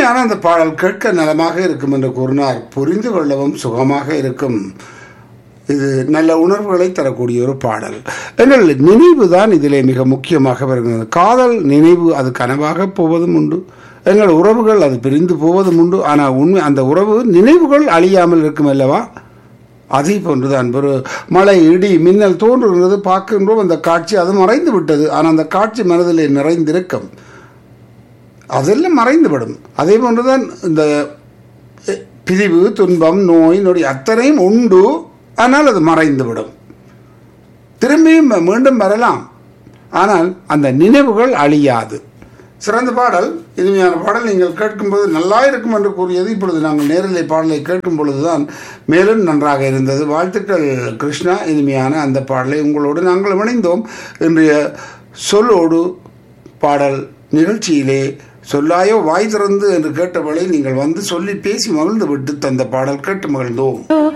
இனிமையான அந்த பாடல் கேட்க நலமாக இருக்கும் என்று கூறினார் புரிந்து கொள்ளவும் சுகமாக இருக்கும் இது நல்ல உணர்வுகளை தரக்கூடிய ஒரு பாடல் எங்கள் நினைவு தான் இதிலே மிக முக்கியமாக வருகிறது காதல் நினைவு அது கனவாக போவதும் உண்டு எங்கள் உறவுகள் அது பிரிந்து போவதும் உண்டு ஆனால் உண்மை அந்த உறவு நினைவுகள் அழியாமல் இருக்கும் அல்லவா அதே போன்றுதான் ஒரு மழை இடி மின்னல் தோன்றுகிறது பார்க்கின்றோம் அந்த காட்சி அது மறைந்து விட்டது ஆனால் அந்த காட்சி மனதிலே நிறைந்திருக்கும் அதெல்லாம் மறைந்துவிடும் அதே போன்றுதான் இந்த அஹ், பிரிவு துன்பம் நோய் நொடி அத்தனையும் உண்டு ஆனால் அது மறைந்துவிடும் திரும்பியும் மீண்டும் வரலாம் ஆனால் அந்த நினைவுகள் அழியாது சிறந்த பாடல் இனிமையான பாடல் நீங்கள் கேட்கும்போது நல்லா இருக்கும் என்று கூறியது இப்பொழுது நாங்கள் நேரிலை பாடலை கேட்கும் பொழுதுதான் மேலும் நன்றாக இருந்தது வாழ்த்துக்கள் கிருஷ்ணா இனிமையான அந்த பாடலை உங்களோடு நாங்கள் இணைந்தோம் இன்றைய சொல்லோடு பாடல் நிகழ்ச்சியிலே சொல்லாயோ வாய் திறந்து என்று கேட்டவளை நீங்கள் வந்து சொல்லி பேசி மகிழ்ந்து விட்டு தந்த பாடல் கேட்டு மகிழ்ந்தோம்